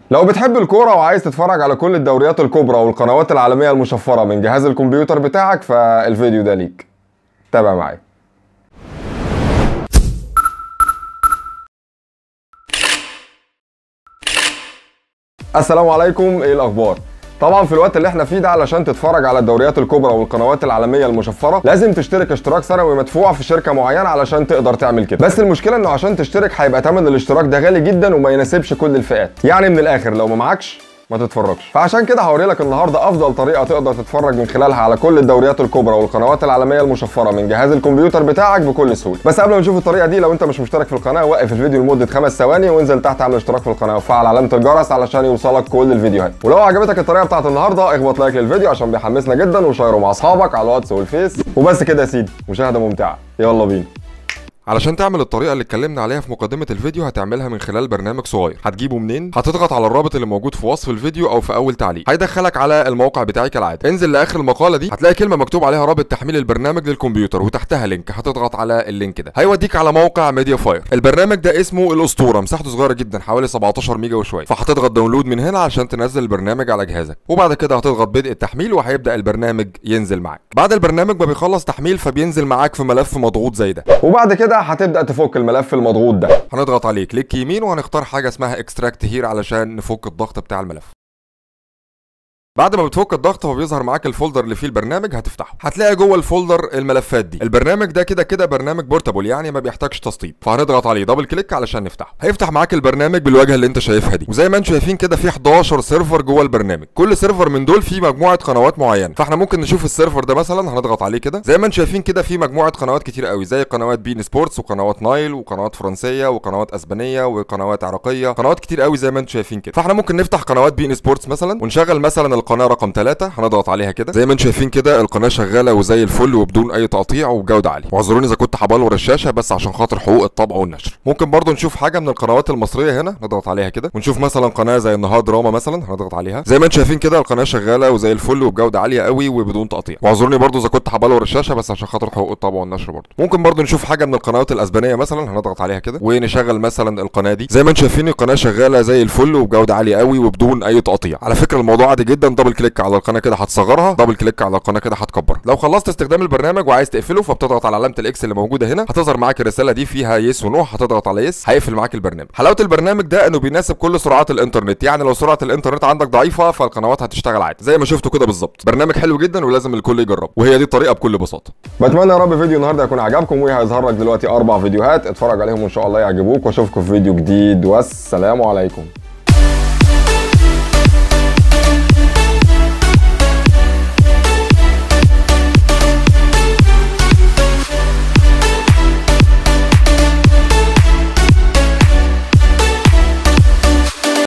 لو بتحب الكورة وعايز تتفرج على كل الدوريات الكبرى والقنوات العالمية المشفرة من جهاز الكمبيوتر بتاعك فالفيديو ده ليك تابع معايا السلام عليكم ايه الاخبار طبعا في الوقت اللي احنا فيه ده علشان تتفرج على الدوريات الكبرى والقنوات العالميه المشفره لازم تشترك اشتراك سنوي مدفوع في شركه معينه علشان تقدر تعمل كده بس المشكله انه عشان تشترك هيبقى ثمن الاشتراك ده غالي جدا وما يناسبش كل الفئات يعني من الاخر لو ما معكش ما تتفرجش فعشان كده هوري لك النهارده افضل طريقه تقدر تتفرج من خلالها على كل الدوريات الكبرى والقنوات العالميه المشفره من جهاز الكمبيوتر بتاعك بكل سهوله بس قبل ما نشوف الطريقه دي لو انت مش مشترك في القناه وقف الفيديو لمده خمس ثواني وانزل تحت اعمل اشتراك في القناه وفعل علامه الجرس علشان يوصلك كل الفيديوهات ولو عجبتك الطريقه بتاعت النهارده اخبط لايك للفيديو عشان بيحمسنا جدا وشيره مع اصحابك على الواتس والفيس وبس كده يا سيدي مشاهده ممتعه يلا بينا علشان تعمل الطريقه اللي اتكلمنا عليها في مقدمه الفيديو هتعملها من خلال برنامج صغير هتجيبه منين هتضغط على الرابط اللي موجود في وصف الفيديو او في اول تعليق هيدخلك على الموقع بتاعي كالعاده انزل لاخر المقاله دي هتلاقي كلمه مكتوب عليها رابط تحميل البرنامج للكمبيوتر وتحتها لينك هتضغط على اللينك ده هيوديك على موقع ميديا فاير البرنامج ده اسمه الاسطوره مساحته صغيره جدا حوالي 17 ميجا وشويه فهتضغط داونلود من هنا عشان تنزل البرنامج على جهازك وبعد كده هتضغط بدء التحميل وهيبدا البرنامج ينزل معاك بعد البرنامج ما بيخلص تحميل فبينزل معاك في ملف مضغوط زي ده وبعد كده هتبدا تفك الملف المضغوط ده هنضغط عليه كليك يمين وهنختار حاجه اسمها اكستراكت هير علشان نفك الضغط بتاع الملف بعد ما بتفك الضغط هو بيظهر معاك الفولدر اللي فيه البرنامج هتفتحه هتلاقي جوه الفولدر الملفات دي البرنامج ده كده كده برنامج بورتابل يعني ما بيحتاجش تسطيب فهنضغط عليه دبل كليك علشان نفتحه هيفتح معاك البرنامج بالواجهه اللي انت شايفها دي وزي ما انتم شايفين كده في 11 سيرفر جوه البرنامج كل سيرفر من دول فيه مجموعه قنوات معينه فاحنا ممكن نشوف السيرفر ده مثلا هنضغط عليه كده زي ما انتم شايفين كده في مجموعه قنوات كتير قوي زي قنوات بين سبورتس وقنوات نايل وقنوات فرنسيه وقنوات اسبانيه وقنوات عراقيه قنوات كتير قوي زي ما انتم شايفين كده فاحنا ممكن نفتح قنوات بين سبورتس مثلا ونشغل مثلا القناه رقم 3 هنضغط عليها كده زي ما انتم شايفين كده القناه شغاله وزي الفل وبدون اي تقطيع وبجوده عاليه واعذروني اذا كنت هبلور الشاشه بس عشان خاطر حقوق الطبع والنشر ممكن برضو نشوف حاجه من القنوات المصريه هنا نضغط عليها كده ونشوف مثلا قناه زي النهار دراما مثلا هنضغط عليها زي ما انتم شايفين كده القناه شغاله وزي الفل وبجوده عاليه قوي وبدون تقطيع واعذروني برضو اذا كنت هبلور الشاشه بس عشان خاطر حقوق الطبع والنشر برضو ممكن برضو نشوف حاجه من القنوات الاسبانيه مثلا هنضغط عليها كده ونشغل مثلا القناه دي زي ما انتم شايفين القناه شغاله زي الفل وبجوده عاليه قوي وبدون اي تقطيع على فكره الموضوع عادي جدا دبل كليك على القناه كده هتصغرها دبل كليك على القناه كده هتكبر لو خلصت استخدام البرنامج وعايز تقفله فبتضغط على علامه الاكس اللي موجوده هنا هتظهر معاك الرساله دي فيها يس ونو هتضغط على يس هيقفل معاك البرنامج حلاوه البرنامج ده انه بيناسب كل سرعات الانترنت يعني لو سرعه الانترنت عندك ضعيفه فالقنوات هتشتغل عادي زي ما شفتوا كده بالظبط برنامج حلو جدا ولازم الكل يجربه وهي دي الطريقه بكل بساطه بتمنى يا رب فيديو النهارده يكون عجبكم وهيظهر لك دلوقتي اربع فيديوهات اتفرج عليهم وان شاء الله يعجبوك واشوفكم في فيديو جديد والسلام عليكم